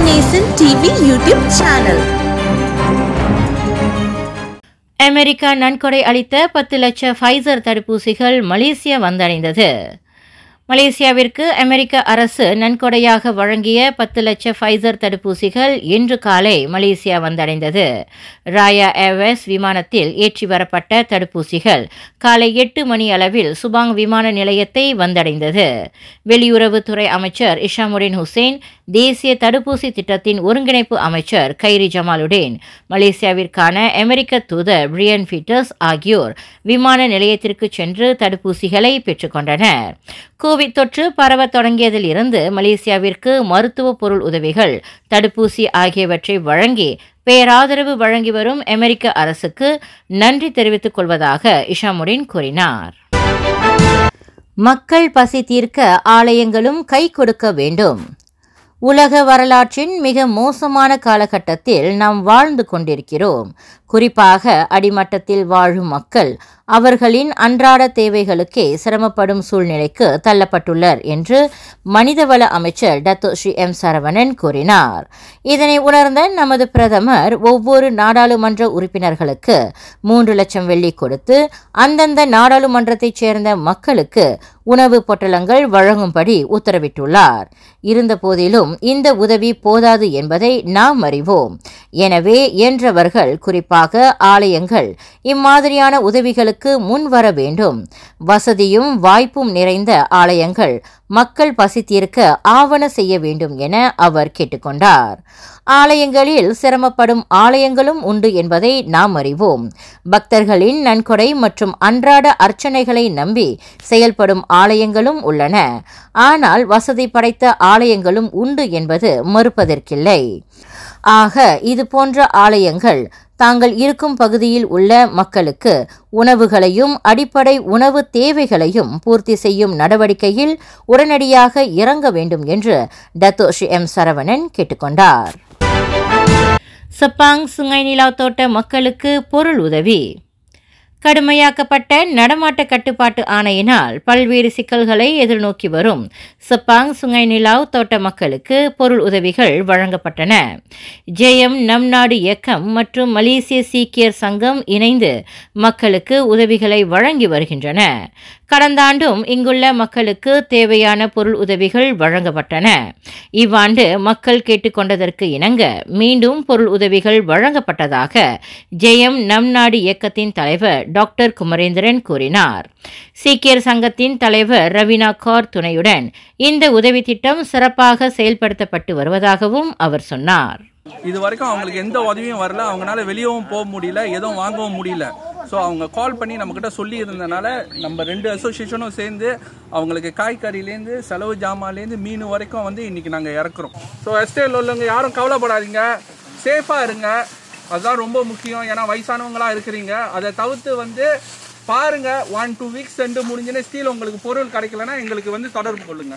நேசன் TV YouTube channel America நன்கொடை அளித்த பத்து லட்ச ஃபைசர் தடுப்பூசிகள் மலேசியா வந்தடைந்தது மலேசியாவிற்கு அமெரிக்க அரசு நன்கொடையாக வழங்கிய பத்து லட்ச ஃபைசர் தடுப்பூசிகள் இன்று காலை மலேசியா வந்தடைந்தது ராயா ஏர்வேஸ் விமானத்தில் ஏற்றி வரப்பட்ட தடுப்பூசிகள் காலை எட்டு மணி அளவில் சுபாங் விமான நிலையத்தை வந்தடைந்தது வெளியுறவுத்துறை அமைச்சர் இஷாமுடின் ஹுசேன் தேசிய தடுப்பூசி திட்டத்தின் ஒருங்கிணைப்பு அமைச்சர் கைரி ஜமாலுடேன் மலேசியாவிற்கான அமெரிக்க தூதர் பிரியன் பீட்டர்ஸ் ஆகியோர் விமான நிலையத்திற்கு சென்று தடுப்பூசிகளை பெற்றுக்கொண்டனர் கோவிட் தொற்று பரவத் தொடங்கியதில் இருந்து மலேசியாவிற்கு மருத்துவ பொருள் உதவிகள் தடுப்பூசி ஆகியவற்றை வழங்கி பேராதரவு வழங்கி வரும் அமெரிக்க அரசுக்கு நன்றி தெரிவித்துக் கொள்வதாக இஷாமுடின் கூறினார் மக்கள் பசி தீர்க்க ஆலயங்களும் கை கொடுக்க வேண்டும் உலக வரலாற்றின் மிக மோசமான காலகட்டத்தில் நாம் வாழ்ந்து கொண்டிருக்கிறோம் குறிப்பாக அடிமட்டத்தில் வாழும் மக்கள் அவர்களின் அன்றாட தேவைகளுக்கே சிரமப்படும் சூழ்நிலைக்கு தள்ளப்பட்டுள்ளர் என்று மனிதவள அமைச்சர் டத்தோ ஸ்ரீ எம் சரவணன் கூறினார் இதனை உணர்ந்த நமது பிரதமர் ஒவ்வொரு நாடாளுமன்ற உறுப்பினர்களுக்கு மூன்று லட்சம் வெள்ளி கொடுத்து அந்தந்த நாடாளுமன்றத்தைச் சேர்ந்த மக்களுக்கு உணவு பொட்டலங்கள் வழங்கும்படி உத்தரவிட்டுள்ளார் இருந்தபோதிலும் இந்த உதவி போதாது என்பதை நாம் அறிவோம் எனவே என்றவர்கள் குறிப்பாக ஆலயங்கள் இம்மாதிரியான உதவிகளுக்கு முன் வர வேண்டும் வசதியும் வாய்ப்பும் நிறைந்த ஆலயங்கள் மக்கள் பசி தீர்க்க ஆவண செய்ய வேண்டும் என அவர் கேட்டுக்கொண்டார் ஆலயங்களில் சிரமப்படும் ஆலயங்களும் உண்டு என்பதை நாம் அறிவோம் பக்தர்களின் நன்கொடை மற்றும் அன்றாட அர்ச்சனைகளை நம்பி செயல்படும் ஆலயங்களும் உள்ளன ஆனால் வசதி படைத்த ஆலயங்களும் உண்டு என்பது மறுப்பதற்கில்லை ஆக இது போன்ற ஆலயங்கள் தாங்கள் இருக்கும் பகுதியில் உள்ள மக்களுக்கு உணவுகளையும் அடிப்படை உணவு தேவைகளையும் பூர்த்தி செய்யும் நடவடிக்கையில் உடனடியாக இறங்க வேண்டும் என்று டத்தோஷி எம் சரவணன் கேட்டுக்கொண்டார் சப்பாங் சுங்கை நிலாவ் தோட்ட மக்களுக்கு பொருள் உதவி கடுமையாக்கப்பட்ட நடமாட்ட கட்டுப்பாட்டு ஆணையினால் பல்வேறு சிக்கல்களை எதிர்நோக்கி வரும் சப்பாங் சுங்கை நிலாவ் தோட்ட மக்களுக்கு பொருள் உதவிகள் வழங்கப்பட்டன ஜெயம் நம் நாடு இயக்கம் மற்றும் மலேசிய சீக்கியர் சங்கம் இணைந்து மக்களுக்கு உதவிகளை வழங்கி வருகின்றன கடந்த ஆண்டும் இங்குள்ள மக்களுக்கு தேவையான பொருள் உதவிகள் வழங்கப்பட்டன இவ்வாண்டு மக்கள் கேட்டுக்கொண்டதற்கு இணங்க மீண்டும் பொருள் உதவிகள் வழங்கப்பட்டதாக ஜெயம் நம் நாடு இயக்கத்தின் தலைவர் டாக்டர் குமரேந்திரன் கூறினார் சீக்கியர் சங்கத்தின் தலைவர் ரவீனா கார் துணையுடன் இந்த உதவி திட்டம் சிறப்பாக செயல்படுத்தப்பட்டு வருவதாகவும் அவர் சொன்னார் இது வரைக்கும் அவங்களுக்கு எந்த உதவியும் வரல அவங்களால வெளியவும் போக முடியல எதுவும் வாங்கவும் முடியல ஸோ அவங்க கால் பண்ணி நம்மக்கிட்ட சொல்லி இருந்தனால நம்ம ரெண்டு அசோசியேஷனும் சேர்ந்து அவங்களுக்கு காய்கறிலேருந்து செலவு ஜாமான்லேருந்து மீன் வரைக்கும் வந்து இன்னைக்கு நாங்கள் இறக்குறோம் ஸோ எஸ்டேட்டில் உள்ளவங்க யாரும் கவலைப்படாதீங்க சேஃபாக இருங்க அதுதான் ரொம்ப முக்கியம் ஏன்னா வயசானவங்களா இருக்கிறீங்க அதை தவிர்த்து வந்து பாருங்க ஒன் டூ வீக்ஸ் ரெண்டு முடிஞ்சுன்னு ஸ்டீல் உங்களுக்கு பொருள் கிடைக்கலன்னா எங்களுக்கு வந்து தொடர்பு கொள்ளுங்க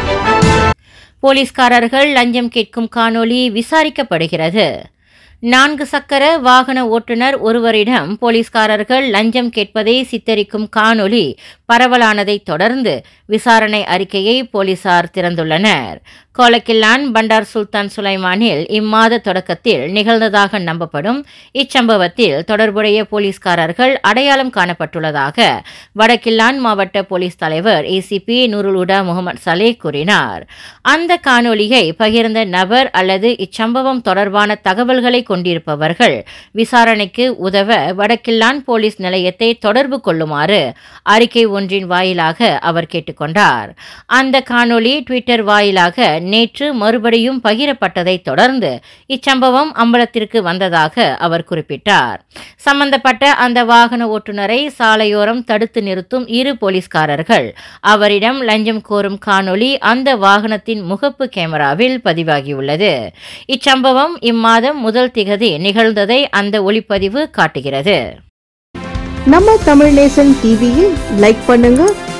போலீஸ்காரர்கள் லஞ்சம் கேட்கும் காணொளி விசாரிக்கப்படுகிறது நான்கு சக்கர வாகன ஓட்டுநர் ஒருவரிடம் போலீஸ்காரர்கள் லஞ்சம் கேட்பதை சித்தரிக்கும் காணொளி பரவலானதைத் தொடர்ந்து விசாரணை அறிக்கையை போலீசார் திறந்துள்ளனர் கோலக்கில்லான் பண்டார் சுல்தான் சுலைமானில் இம்மாத தொடக்கத்தில் நிகழ்ந்ததாக நம்பப்படும் இச்சம்பவத்தில் தொடர்புடைய போலீஸ்காரர்கள் அடையாளம் காணப்பட்டுள்ளதாக வடக்கில்லான் மாவட்ட போலீஸ் தலைவர் ஏசிபி நூருலுடா முகமது சலே கூறினார் அந்த காணொலியை பகிர்ந்த நபர் அல்லது இச்சம்பவம் தொடர்பான தகவல்களை கொண்டிருப்பவர்கள் விசாரணைக்கு உதவ வடக்கில்லான் போலீஸ் நிலையத்தை தொடர்பு கொள்ளுமாறு அறிக்கை ஒன்றின் வாயிலாக அவர் கேட்டுக்கொண்டார் அந்த காணொலி ட்விட்டர் வாயிலாக நேற்று மறுபடியும் பகிரப்பட்டதைத் தொடர்ந்து இச்சம்பவம் அம்பலத்திற்கு வந்ததாக அவர் குறிப்பிட்டார் சம்பந்தப்பட்ட அந்த வாகன ஓட்டுநரை சாலையோரம் தடுத்து நிறுத்தும் இரு போலீஸ்காரர்கள் அவரிடம் லஞ்சம் கோரும் காணொலி அந்த வாகனத்தின் முகப்பு கேமராவில் பதிவாகியுள்ளது இச்சம்பவம் இம்மாதம் முதல் திகதி நிகழ்ந்ததை அந்த ஒளிப்பதிவு காட்டுகிறது நம்ம தமிழ் நேசன் டிவியை லைக் பண்ணுங்க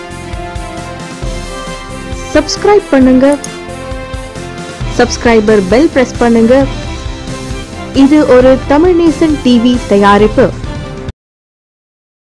சப்ஸ்கிரைப் பண்ணுங்க சப்ஸ்கிரைபர் பெல் பிரஸ் பண்ணுங்க இது ஒரு தமிழ் நேசன் டிவி தயாரிப்பு